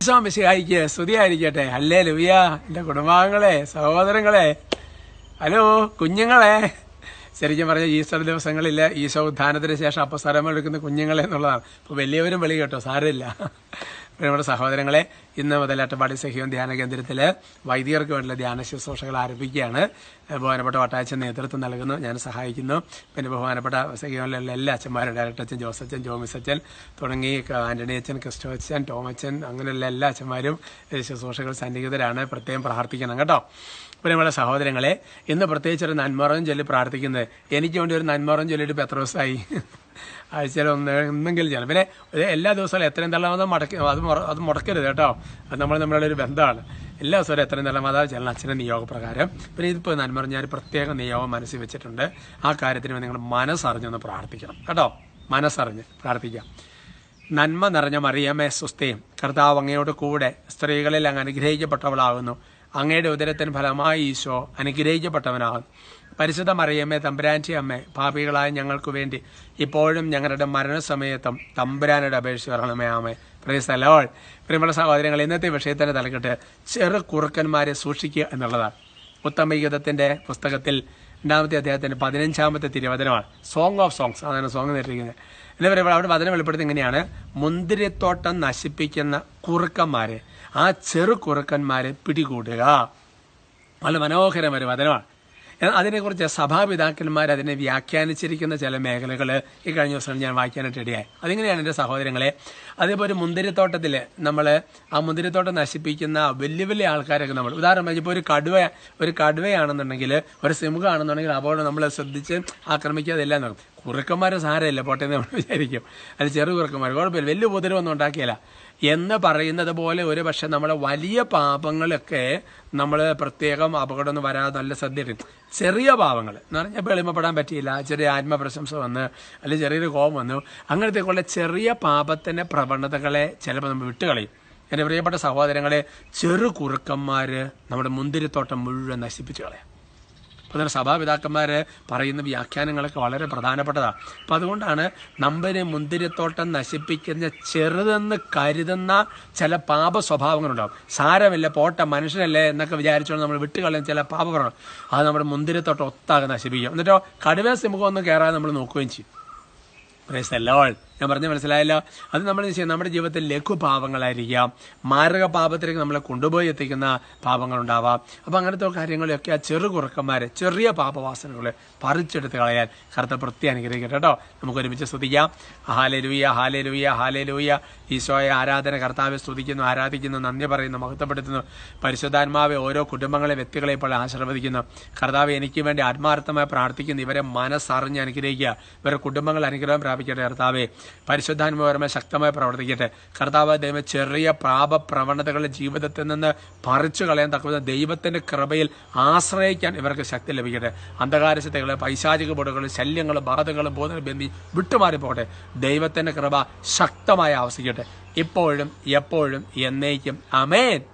സ്വാമിശിഹായിക്ക് സ്തുതിയായിരിക്കട്ടെ അല്ലേ ലുവിയ എന്റെ കുടുംബാംഗങ്ങളെ സഹോദരങ്ങളെ ഹലോ കുഞ്ഞുങ്ങളെ ശരിക്കും പറഞ്ഞ ഈസ്റ്റർ ദിവസങ്ങളിൽ ഈശോ ഉദ്ധാനത്തിന് ശേഷം അപ്പസ്വരം എടുക്കുന്ന കുഞ്ഞുങ്ങളെ എന്നുള്ളതാണ് ഇപ്പോൾ വലിയവരും വെളി കേട്ടോ സാരമില്ല നമ്മുടെ സഹോദരങ്ങളെ ഇന്ന് മുതൽ അട്ടപ്പാടി സഹ്യോൻ ധ്യാന കേന്ദ്രത്തിൽ വൈദികർക്ക് വേണ്ടിയുള്ള ധ്യാന ശുശ്രൂഷകൾ ആരംഭിക്കുകയാണ് ബഹുമാനപ്പെട്ട വട്ടാച്ചൻ നേതൃത്വം നൽകുന്നു ഞാൻ സഹായിക്കുന്നു പിന്നെ ബഹുമാനപ്പെട്ട സഹ്യോനിലുള്ള എല്ലാ അച്ഛന്മാരും ഡയറക്ടർ അച്ഛൻ ജോസ് അച്ഛൻ ജോമിസ് അച്ഛൻ തുടങ്ങി ആന്റണി അച്ഛൻ ക്രിസ്റ്റോ അച്ഛൻ ടോമച്ചൻ അങ്ങനെയുള്ള എല്ലാ അച്ഛന്മാരും ഈ ശുശ്രൂഷകൾ സന്നിഹിതരാണ് പ്രത്യേകം പ്രാർത്ഥിക്കണം കേട്ടോ പിന്നെ നമ്മുടെ സഹോദരങ്ങളെ ഇന്ന് പ്രത്യേകിച്ച് ഒരു നന്മറം ചൊല്ലി പ്രാർത്ഥിക്കുന്നത് എനിക്ക് വേണ്ടി ഒരു നന്മറം ചൊല്ലിയിട്ട് ഇപ്പം എത്ര ദിവസമായി ആഴ്ചയിൽ ഒന്ന് എന്തെങ്കിലും ചെയ്യണം പിന്നെ ഒരു എല്ലാ ദിവസവും എത്രയും തള്ളാമത് മടക്കി അത് മുറ- അത് മുടക്കരുത് കേട്ടോ അത് നമ്മൾ നമ്മളുടെ ഒരു ബന്ധമാണ് എല്ലാ ദിവസവും എത്രയും തള്ളാമത് ചെല്ലണം അച്ഛൻ്റെ നിയോഗപ്രകാരം പിന്നെ ഇതിപ്പോൾ നന്മറം ഞാൻ പ്രത്യേക നിയോഗം മനസ്സിൽ വെച്ചിട്ടുണ്ട് ആ കാര്യത്തിന് നിങ്ങൾ മനസ്സറിഞ്ഞൊന്ന് പ്രാർത്ഥിക്കണം കേട്ടോ മനസ്സറിഞ്ഞ് പ്രാർത്ഥിക്കാം നന്മ നിറഞ്ഞ മറിയമേ സുസ്ഥയും കർത്താവ് അങ്ങയോട് കൂടെ സ്ത്രീകളിൽ അങ്ങ് അനുഗ്രഹിക്കപ്പെട്ടവളാകുന്നു അങ്ങയുടെ ഉദരത്തിന് ഫലമായി ഈശോ അനുഗ്രഹിക്കപ്പെട്ടവനാകുന്നു പരിശുദ്ധ മറിയമ്മേ തമ്പുരാൻ്റെ അമ്മേ പാപികളായ ഞങ്ങൾക്ക് വേണ്ടി ഇപ്പോഴും ഞങ്ങളുടെ മരണസമയത്തും തമ്പുരാനുടെ അപേക്ഷ വരണമേ ആമേ പ്രിയസ്ഥലോൾ പ്രിയമുള്ള സഹോദരങ്ങൾ ഇന്നത്തെ വിഷയത്തിന്റെ തലക്കെട്ട് ചെറു കുറുക്കന്മാരെ സൂക്ഷിക്കുക എന്നുള്ളതാണ് ഉത്തമഗീതത്തിന്റെ പുസ്തകത്തിൽ രണ്ടാമത്തെ അദ്ദേഹത്തിന്റെ പതിനഞ്ചാമത്തെ തിരുവചനമാണ് സോങ് ഓഫ് സോങ്സ് അതാണ് സോങ് നേരിട്ടിരിക്കുന്നത് എന്താ പറയുക അവിടെ വചനം വെളിപ്പെടുത്തി ഇങ്ങനെയാണ് മുന്തിരിത്തോട്ടം നശിപ്പിക്കുന്ന കുറുക്കന്മാരെ ആ ചെറു കുറുക്കന്മാരെ പിടികൂടുക വളരെ മനോഹരമായ ഒരു വചനമാണ് എന്നാൽ അതിനെക്കുറിച്ച് സഭാപിതാക്കന്മാർ അതിനെ വ്യാഖ്യാനിച്ചിരിക്കുന്ന ചില മേഖലകൾ ഈ കഴിഞ്ഞ ദിവസം ഞാൻ വായിക്കാനായിട്ട് ഇടയായി അതിങ്ങനെയാണ് എൻ്റെ സഹോദരങ്ങളെ അതേപോലെ ഒരു മുന്തിരിത്തോട്ടത്തിൽ നമ്മൾ ആ മുന്തിരിത്തോട്ടം നശിപ്പിക്കുന്ന വലിയ വലിയ ആൾക്കാരൊക്കെ നമ്മൾ ഉദാഹരണം ഇപ്പോൾ ഒരു കടുവ ഒരു കടുവയാണെന്നുണ്ടെങ്കിൽ ഒരു സിംഹമാണെന്നുണ്ടെങ്കിൽ അപകടം നമ്മൾ ശ്രദ്ധിച്ച് ആക്രമിക്കാതെല്ലാം നോക്കും കുറുക്കന്മാരെ സാരമില്ല പോട്ടെ എന്ന് നമ്മൾ വിചാരിക്കും അത് ചെറു കുറുക്കന്മാർ കുഴപ്പമില്ല വലിയ ഉപദ്രവമൊന്നും ഉണ്ടാക്കിയല്ല എന്ന് പറയുന്നത് പോലെ ഒരു പക്ഷെ നമ്മുടെ വലിയ പാപങ്ങളൊക്കെ നമ്മൾ പ്രത്യേകം അപകടമൊന്നും വരാതെ നല്ല ശ്രദ്ധയിട്ട് ചെറിയ പാപങ്ങൾ എന്ന് പറഞ്ഞാൽ ഇപ്പോൾ എളിമപ്പെടാൻ പറ്റിയില്ല ചെറിയ ആത്മപ്രശംസ വന്ന് അല്ലെങ്കിൽ ചെറിയൊരു കോപം വന്നു അങ്ങനത്തെയൊക്കെയുള്ള ചെറിയ പാപത്തിൻ്റെ പ്രവണതകളെ ചിലപ്പോൾ നമ്മൾ വിട്ടുകളയും എൻ്റെ പ്രിയപ്പെട്ട സഹോദരങ്ങളെ ചെറു കുറുക്കന്മാർ നമ്മുടെ മുന്തിരിത്തോട്ടം മുഴുവൻ നശിപ്പിച്ചു കളയാം അപ്പോൾ തന്നെ സഭാപിതാക്കന്മാർ പറയുന്ന വ്യാഖ്യാനങ്ങളൊക്കെ വളരെ പ്രധാനപ്പെട്ടതാണ് അപ്പം അതുകൊണ്ടാണ് നമ്മിനെ മുന്തിരിത്തോട്ടം നശിപ്പിക്കുന്ന ചെറുതെന്ന് കരുതുന്ന ചില പാപ സ്വഭാവങ്ങളുണ്ടാവും സാരമില്ല പോട്ട മനുഷ്യനല്ലേ എന്നൊക്കെ വിചാരിച്ചുകൊണ്ട് നമ്മൾ വിട്ടുകളയുന്ന ചില പാപപ്രവണം അത് നമ്മുടെ മുന്തിരിത്തോട്ടം ഒത്താകെ നശിപ്പിക്കും എന്നിട്ടോ കടുവ സിംഹം ഒന്നും കയറാതെ നമ്മൾ നോക്കുകയും ചെയ്യും പ്രൈസ് ലോൾ ഞാൻ പറഞ്ഞ മനസ്സിലായല്ലോ അത് നമ്മൾ ചെയ്യുന്ന നമ്മുടെ ജീവിതത്തിൽ ലഘുപാപങ്ങളായിരിക്കാം മാരക പാപത്തിലേക്ക് നമ്മളെ കൊണ്ടുപോയി എത്തിക്കുന്ന പാപങ്ങളുണ്ടാവാം അപ്പം അങ്ങനത്തെ കാര്യങ്ങളൊക്കെ ആ ചെറു കുറുക്കന്മാരെ ചെറിയ പാപവാസനകളെ പറിച്ചെടുത്ത് കളയാൻ കറുത്ത പ്രത്യേക അനുഗ്രഹിക്കട്ടെ കേട്ടോ നമുക്ക് ഒരുമിച്ച് സ്തുതിക്കാം ഹാലേലുയ ഹാലേലുയ ഹാലേലുയ ഈശോയെ ആരാധന കർത്താവെ സ്തുതിക്കുന്നു ആരാധിക്കുന്നു നന്ദി പറയുന്നു മഹത്വപ്പെടുത്തുന്നു പരിശുദ്ധാത്മാവെ ഓരോ കുടുംബങ്ങളെ വ്യക്തികളെ ഇപ്പോൾ ആശീർവദിക്കുന്നു കർത്താവ് എനിക്ക് വേണ്ടി ആത്മാർത്ഥമായി പ്രാർത്ഥിക്കുന്നു ഇവരെ മനസ്സറിഞ്ഞ് അനുഗ്രഹിക്കുക ഇവരുടെ കുടുംബങ്ങൾ അനുഗ്രഹം പ്രാപിക്കട്ടെ കർത്താവെ പരിശുദ്ധാത്മപരമായി ശക്തമായി പ്രവർത്തിക്കട്ടെ കർത്താവ് ദൈവം ചെറിയ പാപ പ്രവണതകളുടെ ജീവിതത്തിൽ നിന്ന് പറിച്ചു കളയാൻ തക്കവിധ ദൈവത്തിന്റെ കൃപയിൽ ആശ്രയിക്കാൻ ഇവർക്ക് ശക്തി ലഭിക്കട്ടെ അന്ധകാര ശക്തികള് പൈശാചിക ബോധകൾ ശല്യങ്ങൾ ബാധകൾ ബോധന ബന്ധി വിട്ടുമാറിപ്പോട്ടെ ദൈവത്തിന്റെ കൃപ ശക്തമായി ആവശ്യിക്കട്ടെ ഇപ്പോഴും എപ്പോഴും എന്നേക്കും അമേൻ